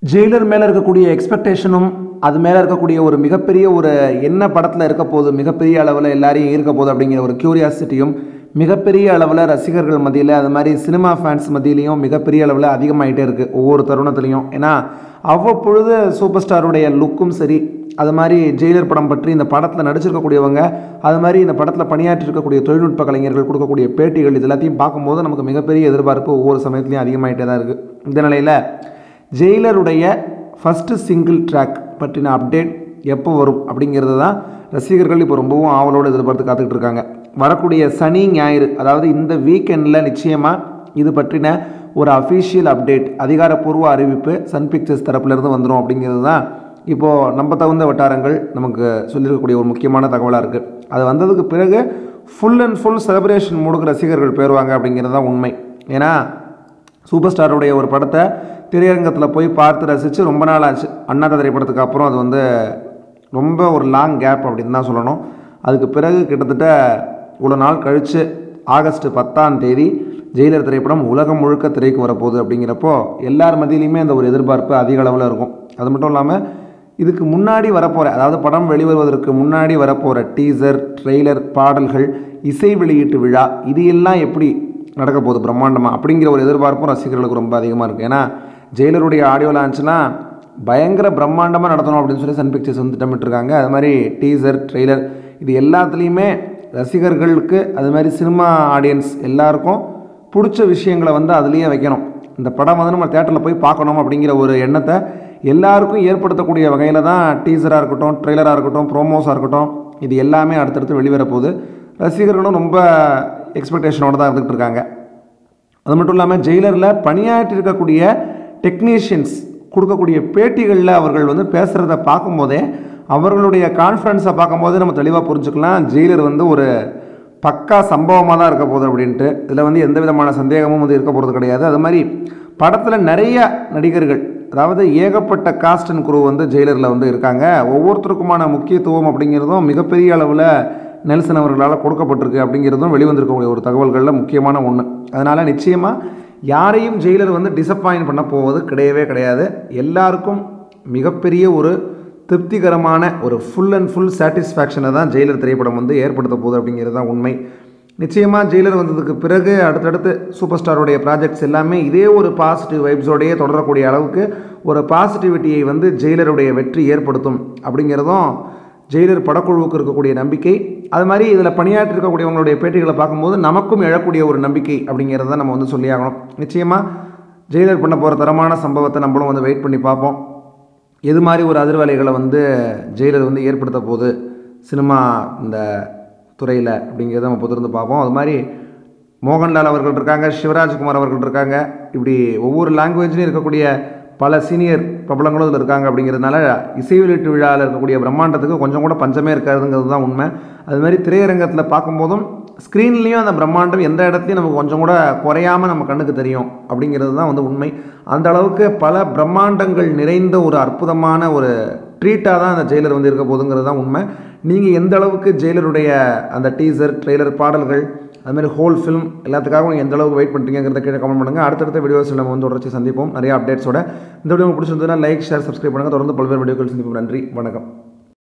Jailer மேலே இருக்கக்கூடிய எக்ஸ்பெக்டேஷனும் அது மேலே இருக்கக்கூடிய ஒரு மிகப்பெரிய ஒரு என்ன படத்தில் இருக்க போகுது மிகப்பெரிய அளவில் எல்லாரையும் ஈர்க்க போகுது அப்படிங்கிற ஒரு க்யூரியாசிட்டியும் மிகப்பெரிய அளவில் ரசிகர்கள் மத்தியில் அது மாதிரி சினிமா ஃபேன்ஸ் மத்தியிலையும் மிகப்பெரிய அளவில் அதிகமாகிட்டே இருக்குது ஒவ்வொரு தருணத்துலையும் ஏன்னா அவ்வப்பொழுது சூப்பர் ஸ்டாருடைய லுக்கும் சரி அது மாதிரி ஜெயிலர் படம் பற்றி இந்த படத்தில் நடிச்சிருக்கக்கூடியவங்க அது மாதிரி இந்த படத்தில் பணியாற்றி இருக்கக்கூடிய தொழில்நுட்ப கலைஞர்கள் கொடுக்கக்கூடிய பேட்டிகள் இது எல்லாத்தையும் பார்க்கும்போது நமக்கு மிகப்பெரிய எதிர்பார்ப்பு ஒவ்வொரு சமயத்துலையும் அதிகமாகிட்டே தான் இருக்குது இந்த நிலையில் ஜெயிலருடைய ஃபஸ்ட்டு சிங்கிள் ட்ராக் பற்றின அப்டேட் எப்போ வரும் அப்படிங்கிறது தான் ரசிகர்கள் இப்போ ரொம்பவும் ஆவலோடு எதிர்பார்த்து காத்துக்கிட்டு இருக்காங்க வரக்கூடிய சனி ஞாயிறு அதாவது இந்த வீக்கெண்டில் நிச்சயமாக இது பற்றின ஒரு அஃபீஷியல் அப்டேட் அதிகாரப்பூர்வ அறிவிப்பு சன் பிக்சர்ஸ் தரப்புலேருந்து வந்துடும் அப்படிங்கிறது தான் இப்போது நம்ப தகுந்த வட்டாரங்கள் நமக்கு சொல்லியிருக்கக்கூடிய ஒரு முக்கியமான தகவலாக இருக்குது அது வந்ததுக்கு பிறகு ஃபுல் அண்ட் ஃபுல் செலிப்ரேஷன் மூடுக்கு ரசிகர்கள் போயிடுவாங்க அப்படிங்கிறது தான் உண்மை ஏன்னா சூப்பர் ஸ்டாருடைய ஒரு படத்தை திரையரங்கத்தில் போய் பார்த்து ரசித்து ரொம்ப நாள் ஆச்சு அண்ணாத்த திரைப்படத்துக்கு அப்புறம் அது வந்து ரொம்ப ஒரு லாங் கேப் அப்படின்னு தான் சொல்லணும் அதுக்கு பிறகு கிட்டத்தட்ட இவ்வளோ நாள் கழித்து ஆகஸ்ட் பத்தாம் தேதி ஜெயிலர் திரைப்படம் உலகம் முழுக்க திரைக்கு வரப்போகுது அப்படிங்கிறப்போ எல்லார் மத்தியிலையுமே அந்த ஒரு எதிர்பார்ப்பு அதிக அளவில் இருக்கும் அது மட்டும் இல்லாமல் இதுக்கு முன்னாடி வரப்போகிற அதாவது படம் வெளிவருவதற்கு முன்னாடி வரப்போகிற டீசர் ட்ரெய்லர் பாடல்கள் இசை வெளியீட்டு விழா இது எல்லாம் எப்படி நடக்க போகுது பிரம்மாண்டமாக அப்படிங்கிற ஒரு எதிர்பார்ப்பும் ரசிகர்களுக்கு ரொம்ப அதிகமாக இருக்குது ஏன்னா ஜெயிலருடைய ஆடியோ லான்ச்னா பயங்கர பிரம்மாண்டமாக நடத்தணும் அப்படின்னு சொல்லி சன் பிக்சர்ஸ் வந்து திட்டமிட்டிருக்காங்க அது மாதிரி டீசர் ட்ரெய்லர் இது எல்லாத்துலேயுமே ரசிகர்களுக்கு அது மாதிரி சினிமா ஆடியன்ஸ் எல்லாருக்கும் பிடிச்ச விஷயங்களை வந்து அதுலேயே வைக்கணும் இந்த படம் வந்து நம்ம தேட்டரில் போய் பார்க்கணும் அப்படிங்கிற ஒரு எண்ணத்தை எல்லாருக்கும் ஏற்படுத்தக்கூடிய வகையில் தான் டீசராக இருக்கட்டும் ட்ரெய்லராக இருக்கட்டும் ப்ரோமோஸாக இருக்கட்டும் இது எல்லாமே அடுத்தடுத்து வெளிவர போகுது ரசிகர்களும் ரொம்ப எக்ஸ்பெக்டேஷனோடு தான் இருந்துகிட்டு இருக்காங்க அது மட்டும் இல்லாமல் ஜெயிலரில் பணியாற்றி இருக்கக்கூடிய டெக்னீஷியன்ஸ் கொடுக்கக்கூடிய பேட்டிகளில் அவர்கள் வந்து பேசுகிறத பார்க்கும்போதே அவர்களுடைய கான்ஃபிடன்ஸை பார்க்கும்போது நம்ம தெளிவாக புரிஞ்சுக்கலாம் ஜெயிலர் வந்து ஒரு பக்கா சம்பவமாக தான் இருக்க போகுது அப்படின்ட்டு இதில் வந்து எந்த விதமான சந்தேகமும் வந்து இருக்க போகிறது கிடையாது அது மாதிரி படத்தில் நிறைய நடிகர்கள் அதாவது ஏகப்பட்ட காஸ்ட் அண்ட் குரூ வந்து ஜெயிலரில் வந்து இருக்காங்க ஒவ்வொருத்தருக்குமான முக்கியத்துவம் அப்படிங்கிறதும் மிகப்பெரிய அளவில் நெல்சன் அவர்களால் கொடுக்கப்பட்டிருக்கு அப்படிங்கிறதும் வெளிவந்திருக்கக்கூடிய ஒரு தகவல்களில் முக்கியமான ஒன்று அதனால் நிச்சயமாக யாரையும் ஜெயிலர் வந்து டிசப்பாயின்ட் பண்ண போவது கிடையவே கிடையாது எல்லாருக்கும் மிகப்பெரிய ஒரு திருப்திகரமான ஒரு ஃபுல் அண்ட் ஃபுல் சாட்டிஸ்ஃபேக்ஷனை தான் ஜெயிலர் திரைப்படம் வந்து ஏற்படுத்த போகுது அப்படிங்கிறது தான் உண்மை நிச்சயமாக ஜெயிலர் வந்ததுக்கு பிறகு அடுத்தடுத்து சூப்பர் ஸ்டாருடைய ப்ராஜெக்ட்ஸ் எல்லாமே இதே ஒரு பாசிட்டிவ் வைப்ஸோடையே தொடரக்கூடிய அளவுக்கு ஒரு பாசிட்டிவிட்டியை வந்து ஜெயிலருடைய வெற்றி ஏற்படுத்தும் அப்படிங்கிறதும் ஜெயிலர் படக்குழுவுக்கு இருக்கக்கூடிய நம்பிக்கை அது மாதிரி இதில் பணியாற்றி இருக்கக்கூடியவங்களுடைய பேட்டிகளை பார்க்கும்போது நமக்கும் எழக்கூடிய ஒரு நம்பிக்கை அப்படிங்கிறத நம்ம வந்து சொல்லியாகணும் நிச்சயமாக ஜெயிலர் பண்ண போகிற தரமான சம்பவத்தை நம்மளும் வந்து வெயிட் பண்ணி பார்ப்போம் எது மாதிரி ஒரு அதிர்வலைகளை வந்து ஜெயிலர் வந்து ஏற்படுத்த போகுது சினிமா இந்த துறையில் அப்படிங்கிறத நம்ம பொறுத்திருந்து பார்ப்போம் அது மாதிரி மோகன்லால் அவர்கள் இருக்காங்க சிவராஜ்குமார் அவர்கள் இருக்காங்க இப்படி ஒவ்வொரு லாங்குவேஜ்லையும் இருக்கக்கூடிய பல சீனியர் பிரபலங்களும் இதில் இருக்காங்க அப்படிங்கிறதுனால இசை வெளியீட்டு விழாவில் இருக்கக்கூடிய பிரம்மாண்டத்துக்கு கொஞ்சம் கூட பஞ்சமே இருக்காதுங்கிறது தான் உண்மை அது மாதிரி திரையரங்கத்தில் பார்க்கும்போதும் ஸ்க்ரீன்லேயும் அந்த பிரம்மாண்டம் எந்த இடத்துலையும் நமக்கு கொஞ்சம் கூட குறையாமல் நம்ம கண்ணுக்கு தெரியும் அப்படிங்கிறது தான் வந்து உண்மை அந்த அளவுக்கு பல பிரம்மாண்டங்கள் நிறைந்த ஒரு அற்புதமான ஒரு ட்ரீட்டாக தான் அந்த ஜெயிலர் வந்து இருக்க போகுதுங்கிறது தான் உண்மை நீங்கள் எந்த அளவுக்கு ஜெயிலருடைய அந்த டீசர் ட்ரெய்லர் பாடல்கள் அது மாதிரி ஹோல் ஃபிலிம் எல்லாத்துக்காகவும் நீங்கள் எந்த அளவுக்கு வெயிட் பண்ணுறீங்கிறத கீழே கமெண்ட் பண்ணுங்கள் அடுத்தடுத்த வீடியோஸில் நம்ம வந்து தொடர்ச்சி சந்திப்போம் நிறைய அப்டேட்ஸோட இந்த வீடியோ உங்களுக்கு பிடிச்சிருந்ததுன்னா லைக் ஷேர் சப்ஸ்கிரைப் பண்ணுங்கள் தொடர்ந்து பல்வேறு வீடியோக்கள் சந்திப்போம் நன்றி வணக்கம்